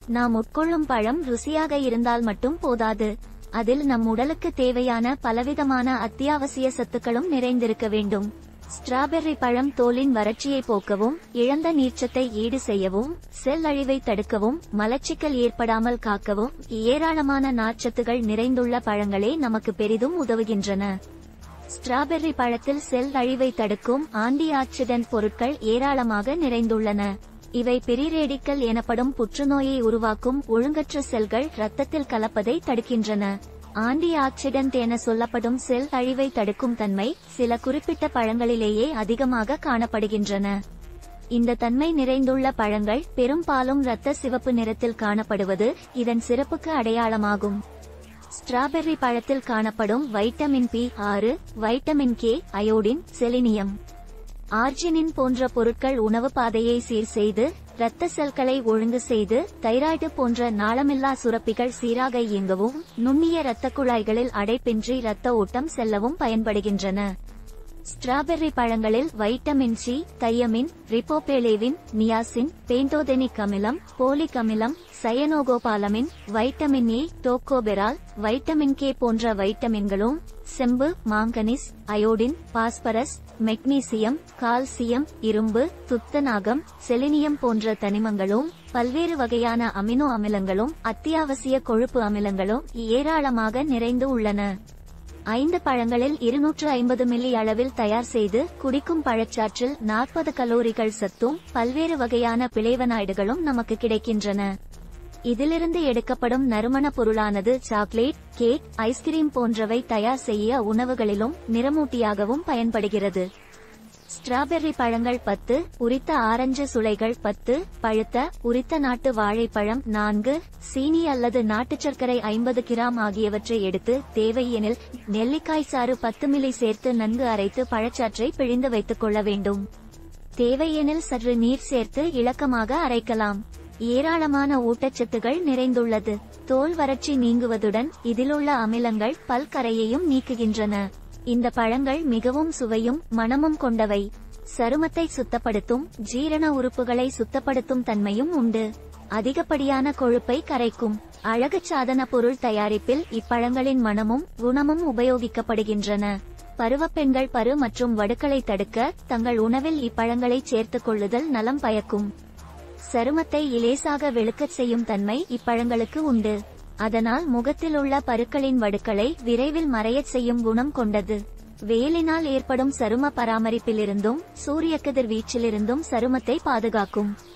நாம் உட்கொள்ளும் பழம் ருசியாக இருந்தால் மட்டும் போதாது அதில் நம் உடலுக்கு தேவையான பலவிதமான அத்தியாவசிய சத்துக்களும் நிறைந்திருக்க வேண்டும் ஸ்ட்ராபெர்ரி பழம் தோலின் வறட்சியை போக்கவும் இழந்த நீர்ச்சத்தை ஈடு செய்யவும் செல் அழிவை தடுக்கவும் மலச்சிக்கல் ஏற்படாமல் காக்கவும் ஏராளமான நார்ச்சத்துகள் நிறைந்துள்ள பழங்களே நமக்கு பெரிதும் உதவுகின்றன ஸ்ட்ராபெர்ரி பழத்தில் செல் அழிவை தடுக்கும் ஆன்டி ஆக்சிடென்ட் பொருட்கள் ஏராளமாக நிறைந்துள்ளன இவை பெரிரேடிக்கல் எனப்படும் புற்றுநோயை உருவாக்கும் ஒழுங்கற்ற செல்கள் இரத்தத்தில் கலப்பதை தடுக்கின்றன ஆன்டி ஆக்சிடென்ட் என சொல்லப்படும் செல் அழிவை தடுக்கும் தன்மை சில குறிப்பிட்ட பழங்களிலேயே அதிகமாக காணப்படுகின்றன இந்த தன்மை நிறைந்துள்ள பழங்கள் பெரும்பாலும் இரத்த சிவப்பு நிறத்தில் காணப்படுவது இதன் சிறப்புக்கு அடையாளமாகும் ஸ்ட்ராபெர்ரி பழத்தில் காணப்படும் வைட்டமின் பி ஆறு vitamin K iodine selenium arginine போன்ற பொருட்கள் உணவு பாதையை சீர் செய்து இரத்த செல்களை ஒழுங்கு செய்து தைராய்டு போன்ற நாளமில்லா சுரப்பிகள் சீராக இயங்கவும் நுண்ணிய இரத்த குழாய்களில் அடைப்பின்றி இரத்த ஓட்டம் செல்லவும் பயன்படுகின்றன ஸ்ட்ராபெர்ரி பழங்களில் vitamin C thiamine riboflavin niacin pantothenic அமிலம் போலிக் அமிலம் cyanocobalamin vitamin A tocopherol vitamin K போன்ற வைட்டமின்களும் செம்பு manganese iodine phosphorus magnesium calcium இரும்பு துத்தநாகம் செலினியம் போன்ற தனிமங்களும் பல்வேறு வகையான அமினோ அமிலங்களும் அத்தியாவசிய கொழுப்பு அமிலங்களும் ஏராளமாக நிறைந்து உள்ளன ஐந்து பழங்களில் இருநூற்று ஐம்பது மில்லி அளவில் தயார் செய்து குடிக்கும் பழச்சாற்றில் நாற்பது கலோரிகள் சத்தும் பல்வேறு வகையான பிளேவனாய்டுகளும் நமக்கு கிடைக்கின்றன இதிலிருந்து எடுக்கப்படும் நறுமண பொருளானது சாக்லேட் கேக் ஐஸ்கிரீம் போன்றவை தயார் செய்ய உணவுகளிலும் நிறமூட்டியாகவும் பயன்படுகிறது ஸ்ட்ராபெர்ரி பழங்கள் பத்து உரித்த ஆரஞ்சு சுளைகள் பத்து பழுத்த உரித்த நாட்டு வாழைப்பழம் நான்கு சீனி அல்லது நாட்டுச் சர்க்கரை ஐம்பது கிராம் ஆகியவற்றை எடுத்து தேவையெனில் நெல்லிக்காய் சாறு பத்து மில்லி சேர்த்து நன்கு அரைத்து பழச்சாற்றை பிழிந்து வைத்துக் கொள்ள வேண்டும் தேவையெனில் சற்று நீர் சேர்த்து இளக்கமாக அரைக்கலாம் ஏராளமான ஊட்டச்சத்துகள் நிறைந்துள்ளது தோல் வறட்சி நீங்குவதுடன் இதிலுள்ள அமிலங்கள் பல்கரையையும் நீக்குகின்றன இந்த பழங்கள் மிகவும் சுவையும் மணமும் கொண்டவை சருமத்தை சுத்தப்படுத்தும் ஜீரண உறுப்புகளை சுத்தப்படுத்தும் தன்மையும் உண்டு அதிகப்படியான கொழுப்பை கரைக்கும் அழகு சாதன பொருள் தயாரிப்பில் இப்பழங்களின் மணமும் குணமும் உபயோகிக்கப்படுகின்றன பருவப்பெண்கள் பரு மற்றும் வடுக்களை தடுக்க தங்கள் உணவில் இப்பழங்களை சேர்த்துக் கொள்ளுதல் நலம் பயக்கும் சருமத்தை இலேசாக வெளுக்கச் செய்யும் தன்மை இப்பழங்களுக்கு உண்டு அதனால் முகத்தில் உள்ள பருக்களின் வடுக்களை விரைவில் மறையச் செய்யும் குணம் கொண்டது வேலினால் ஏற்படும் சரும பராமரிப்பிலிருந்தும் சூரிய கதிர் வீச்சிலிருந்தும் சருமத்தை பாதுகாக்கும்